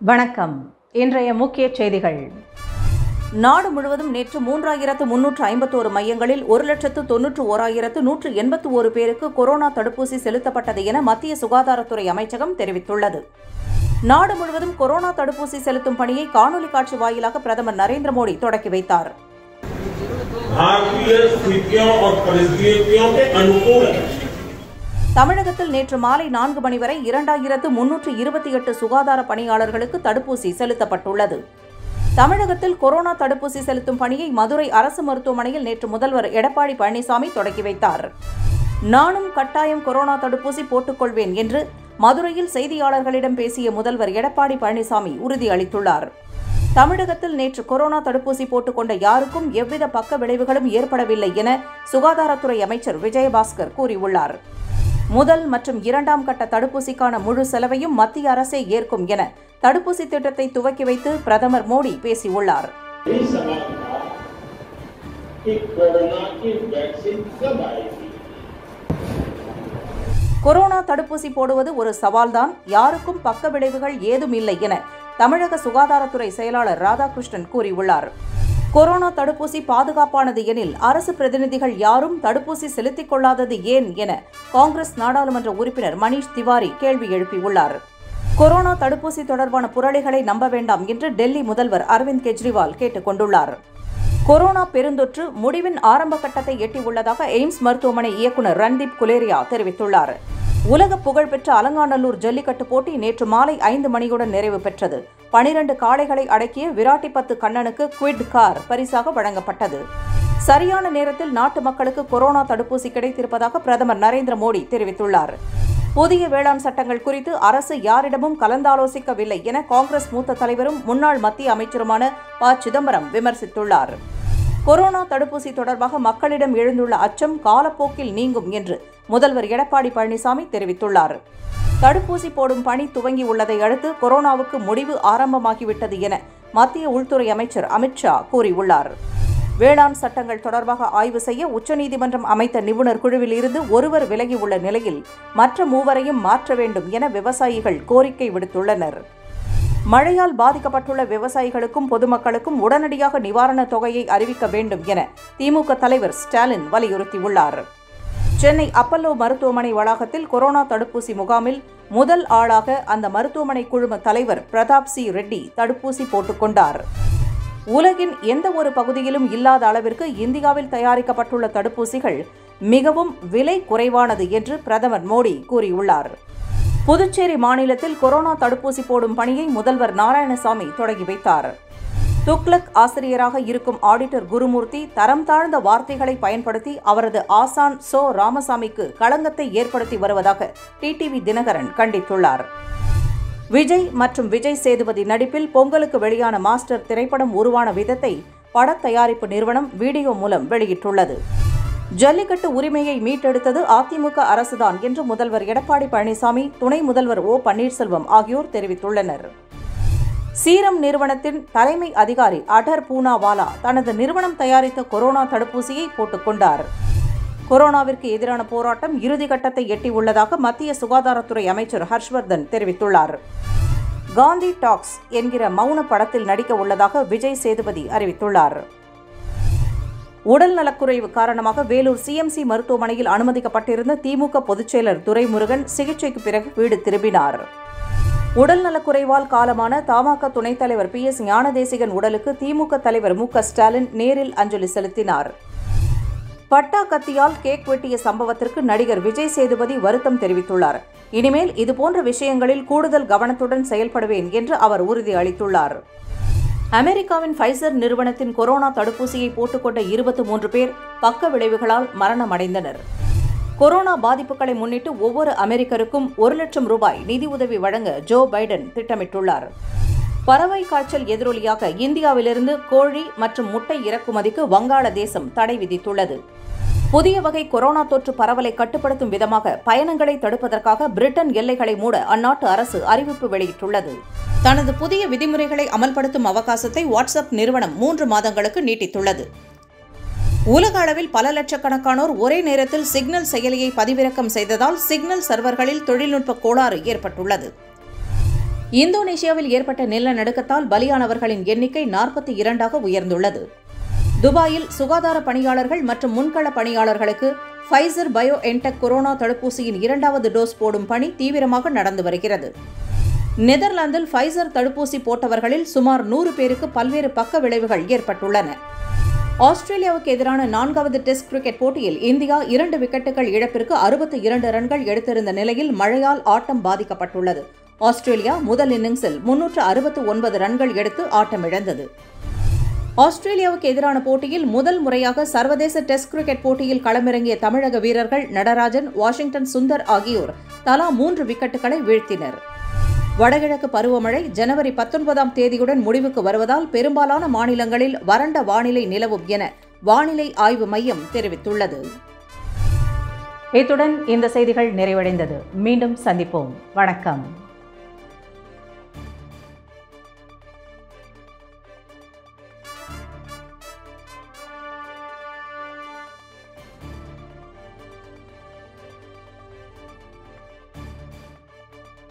வணக்கம் இன்றைய முக்கிய செய்திகள் நாடு முழுவதும் நேற்று மூன்றாயிரத்து முன்னூற்று ஐம்பத்தோரு மையங்களில் ஒரு லட்சத்து தொன்னூற்று ஓராயிரத்து நூற்று எண்பத்து ஒரு பேருக்கு கொரோனா தடுப்பூசி செலுத்தப்பட்டது என மத்திய சுகாதாரத்துறை அமைச்சகம் தெரிவித்துள்ளது நாடு முழுவதும் கொரோனா தடுப்பூசி செலுத்தும் பணியை காணொலி காட்சி வாயிலாக பிரதமர் நரேந்திர மோடி தொடக்கி வைத்தார் भारतीय स्थितियों और परिस्थितियों के अनुकूल है தமிழகத்தில் நேற்று மாலை நான்கு மணி வரை இரண்டாயிரத்து முன்னூற்று இருபத்தி எட்டு சுகாதார பணியாளர்களுக்கு தடுப்பூசி செலுத்தப்பட்டுள்ளது தமிழகத்தில் கொரோனா தடுப்பூசி செலுத்தும் பணியை மதுரை அரசு மருத்துவமனையில் நேற்று முதல்வர் எடப்பாடி பழனிசாமி தொடக்கி வைத்தார் நானும் கட்டாயம் கொரோனா தடுப்பூசி போட்டுக்கொள்வேன் என்று மதுரையில் செய்தியாளர்களிடம் பேசிய முதல்வர் எடப்பாடி பழனிசாமி உறுதியளித்துள்ளார் தமிழகத்தில் நேற்று கொரோனா தடுப்பூசி போட்டுக்கொண்ட யாருக்கும் எவ்வித பக்க விளைவுகளும் ஏற்படவில்லை என சுகாதாரத்துறை அமைச்சர் விஜயபாஸ்கர் கூறியுள்ளார் முதல் மற்றும் இரண்டாம் கட்ட தடுப்பூசிக்கான முழு செலவையும் மத்திய அரசே ஏற்கும் என தடுப்பூசி திட்டத்தை துவக்கி வைத்து பிரதமர் மோடி பேசியுள்ளார் यही सवाल था कि कोरोना की वैक्सीन कब आएगी கொரோனா தடுப்பூசி போடுவது ஒரு சவால்தான் யாருக்கும் பக்க விளைவுகள் ஏதும் இல்லை என தமிழக சுகாதாரத்துறை செயலாளர் ராதாகிருஷ்ணன் கூறியுள்ளார் கொரோனா தடுப்பூசி பாதுகாப்பானது எனில் அரசு பிரதிநிதிகள் யாரும் தடுப்பூசி செலுத்திக் கொள்ளாதது ஏன் என காங்கிரஸ் நாடாளுமன்ற உறுப்பினர் மணீஷ் திவாரி கேள்வி எழுப்பியுள்ளார் கொரோனா தடுப்பூசி தொடர்பான புரளிகளை நம்ப வேண்டாம் என்று டெல்லி முதல்வர் அரவிந்த் கெஜ்ரிவால் கேட்டுக் கொண்டுள்ளார் கொரோனா பெருந்தொற்று முடிவின் ஆரம்ப கட்டத்தை எட்டியுள்ளதாக எய்ம்ஸ் மருத்துவமனை இயக்குநர் ரன்தீப் குலேரியா தெரிவித்துள்ளார் உலக புகழ்பெற்ற அலங்காநல்லூர் ஜல்லிக்கட்டு போட்டி நேற்று மாலை ஐந்து மணியுடன் நிறைவு பெற்றது பனிரண்டு காளைகளை அடக்கிய விராட்டிப்பத்து கண்ணனுக்கு குவிட் கார் பரிசாக வழங்கப்பட்டது சரியான நேரத்தில் நாட்டு மக்களுக்கு கொரோனா தடுப்பூசி கிடைத்திருப்பதாக பிரதமர் நரேந்திர மோடி தெரிவித்துள்ளார் புதிய வேளாண் சட்டங்கள் குறித்து அரசு யாரிடமும் கலந்தாலோசிக்கவில்லை என காங்கிரஸ் மூத்த தலைவரும் முன்னாள் மத்திய அமைச்சருமான ப சிதம்பரம் விமர்சித்துள்ளார் கொரோனா தடுப்பூசி தொடர்பாக மக்களிடம் எழுந்துள்ள அச்சம் காலப்போக்கில் நீங்கும் என்று முதல்வர் எடப்பாடி பழனிசாமி தெரிவித்துள்ளார் தடுப்பூசி போடும் பணி துவங்கியுள்ளதை அடுத்து கொரோனாவுக்கு முடிவு ஆரம்பமாகிவிட்டது என மத்திய உள்துறை அமைச்சர் அமித்ஷா கூறியுள்ளார் வேளாண் சட்டங்கள் தொடர்பாக ஆய்வு செய்ய உச்சநீதிமன்றம் அமைத்த நிபுணர் குழுவில் இருந்து ஒருவர் விலகியுள்ள நிலையில் மற்ற மூவரையும் மாற்ற வேண்டும் என விவசாயிகள் கோரிக்கை விடுத்துள்ளனர் மழையால் பாதிக்கப்பட்டுள்ள விவசாயிகளுக்கும் பொதுமக்களுக்கும் உடனடியாக நிவாரணத் தொகையை அறிவிக்க வேண்டும் என திமுக தலைவர் ஸ்டாலின் வலியுறுத்தியுள்ளார் சென்னை அப்பல்லோ மருத்துவமனை வளாகத்தில் கொரோனா தடுப்பூசி முகாமில் முதல் ஆளாக அந்த மருத்துவமனை குழும தலைவர் பிரதாப் சி ரெட்டி தடுப்பூசி போட்டுக்கொண்டார் உலகின் எந்த ஒரு பகுதியிலும் இல்லாத அளவிற்கு இந்தியாவில் தயாரிக்கப்பட்டுள்ள தடுப்பூசிகள் மிகவும் விலை குறைவானது என்று பிரதமர் மோடி கூறியுள்ளார் புதுச்சேரி மாநிலத்தில் கொரோனா தடுப்பூசி போடும் பணியை முதல்வர் நாராயணசாமி தொடங்கி வைத்தார் துக்ளக் ஆசிரியராக இருக்கும் ஆடிட்டர் குருமூர்த்தி தரம் தாழ்ந்த வார்த்தைகளை பயன்படுத்தி அவரது ஆசான் சோ ராமசாமிக்கு களங்கத்தை ஏற்படுத்தி வருவதாக டிடிவி தினகரன் கண்டித்துள்ளார் விஜய் மற்றும் விஜய் சேதுபதி நடிப்பில் பொங்கலுக்கு வெளியான மாஸ்டர் திரைப்படம் உருவான விதத்தை படத் தயாரிப்பு நிறுவனம் வீடியோ மூலம் வெளியிட்டுள்ளது ஜல்லிக்கட்டு உரிமையை மீட்டெடுத்தது அதிமுக அரசுதான் என்று முதல்வர் எடப்பாடி பழனிசாமி துணை முதல்வர் ஓ பன்னீர்செல்வம் ஆகியோர் தெரிவித்துள்ளனர் சீரம் நிறுவனத்தின் தலைமை அதிகாரி அடர் பூனாவாலா தனது நிறுவனம் தயாரித்த கொரோனா தடுப்பூசியை போட்டுக்கொண்டார் கொரோனாவிற்கு எதிரான போராட்டம் இறுதிக்கட்டத்தை எட்டியுள்ளதாக மத்திய சுகாதாரத்துறை அமைச்சர் ஹர்ஷ்வர்தன் தெரிவித்துள்ளார் காந்தி டாக்ஸ் என்கிற மௌன படத்தில் நடிக்க உள்ளதாக விஜய் சேதுபதி அறிவித்துள்ளார் உடல் நலக்குறைவு காரணமாக வேலூர் சிஎம்சி மருத்துவமனையில் அனுமதிக்கப்பட்டிருந்த திமுக பொதுச்செயலர் துரைமுருகன் சிகிச்சைக்கு பிறகு வீடு திரும்பினார் உடல் நலக்குறைவால் காலமான தமாக துணைத் தலைவர் பி எஸ் ஞானதேசிகன் உடலுக்கு திமுக தலைவர் மு க ஸ்டாலின் நேரில் அஞ்சலி செலுத்தினார் பட்டா கத்தியால் கேக் வெட்டிய சம்பவத்திற்கு நடிகர் விஜய் சேதுபதி வருத்தம் தெரிவித்துள்ளார் இனிமேல் இதுபோன்ற விஷயங்களில் கூடுதல் கவனத்துடன் செயல்படுவேன் என்று அவர் உறுதி அளித்துள்ளார் அமெரிக்காவின் ஃபைசர் நிறுவனத்தின் கொரோனா தடுப்பூசியை போட்டுக்கொண்ட இருபத்தி மூன்று பேர் பக்க விளைவுகளால் மரணமடைந்தனர் கொரோனா பாதிப்புகளை முன்னிட்டு ஒவ்வொரு அமெரிக்கருக்கும் ஒரு லட்சம் ரூபாய் நிதியுதவி வழங்க ஜோ பைடன் திட்டமிட்டுள்ளார் பறவை காய்ச்சல் எதிரொலியாக இந்தியாவிலிருந்து கோழி மற்றும் முட்டை இறக்குமதிக்கு வங்காளதேசம் தடை விதித்துள்ளது புதிய வகை கொரோனா தொற்று பரவலை கட்டுப்படுத்தும் விதமாக பயணங்களை தடுப்பதற்காக பிரிட்டன் எல்லைகளை மூட அந்நாட்டு அரசு அறிவிப்பு வெளியிட்டுள்ளது தனது புதிய விதிமுறைகளை அமல்படுத்தும் அவகாசத்தை வாட்ஸ்அப் நிறுவனம் மூன்று மாதங்களுக்கு நீட்டித்துள்ளது உலக அளவில் பல லட்சக்கணக்கானோர் ஒரே நேரத்தில் சிக்னல் செயலியை பதிவிறக்கம் செய்ததால் சிக்னல் சர்வர்களில் தொழில்நுட்ப கோளாறு ஏற்பட்டுள்ளது இந்தோனேஷியாவில் ஏற்பட்ட நிலநடுக்கத்தால் பலியானவர்களின் எண்ணிக்கை நாற்பத்தி இரண்டாக உயர்ந்துள்ளது துபாயில் சுகாதார பணியாளர்கள் மற்றும் முன்கள பணியாளர்களுக்கு ஃபைசர் பயோ என்டெக் கொரோனா தடுப்பூசியின் இரண்டாவது டோஸ் போடும் பணி தீவிரமாக நடந்து வருகிறது நெதர்லாந்தில் ஃபைசர் தடுப்பூசி போட்டவர்களில் சுமார் நூறு பேருக்கு பல்வேறு பக்க விளைவுகள் ஏற்பட்டுள்ளன ஆஸ்திரேலியாவுக்கு எதிரான நான்காவது டெஸ்ட் கிரிக்கெட் போட்டியில் இந்தியா இரண்டு விக்கெட்டுகள் இழப்பிற்கு அறுபத்தி இரண்டு ரன்கள் எடுத்திருந்த நிலையில் மழையால் ஆட்டம் பாதிக்கப்பட்டுள்ளது ஆஸ்திரேலியா முதல் இன்னிங்ஸில் முன்னூற்று அறுபத்து ஒன்பது ரன்கள் எடுத்து ஆட்டமிழந்தது ஆஸ்திரேலியாவுக்கு எதிரான போட்டியில் முதல் முறையாக சர்வதேச டெஸ்ட் கிரிக்கெட் போட்டியில் களமிறங்கிய தமிழக வீரர்கள் நடராஜன் வாஷிங்டன் சுந்தர் ஆகியோர் தலா மூன்று விக்கெட்டுகளை வீழ்த்தினர் வடகிழக்கு பருவமழை ஜனவரி பத்தொன்பதாம் தேதியுடன் முடிவுக்கு வருவதால் பெரும்பாலான மாநிலங்களில் வறண்ட வானிலை நிலவும் என வானிலை ஆய்வு மையம் தெரிவித்துள்ளது இத்துடன் இந்த செய்திகள் நிறைவடைந்தது மீண்டும் சந்திப்போம் வணக்கம்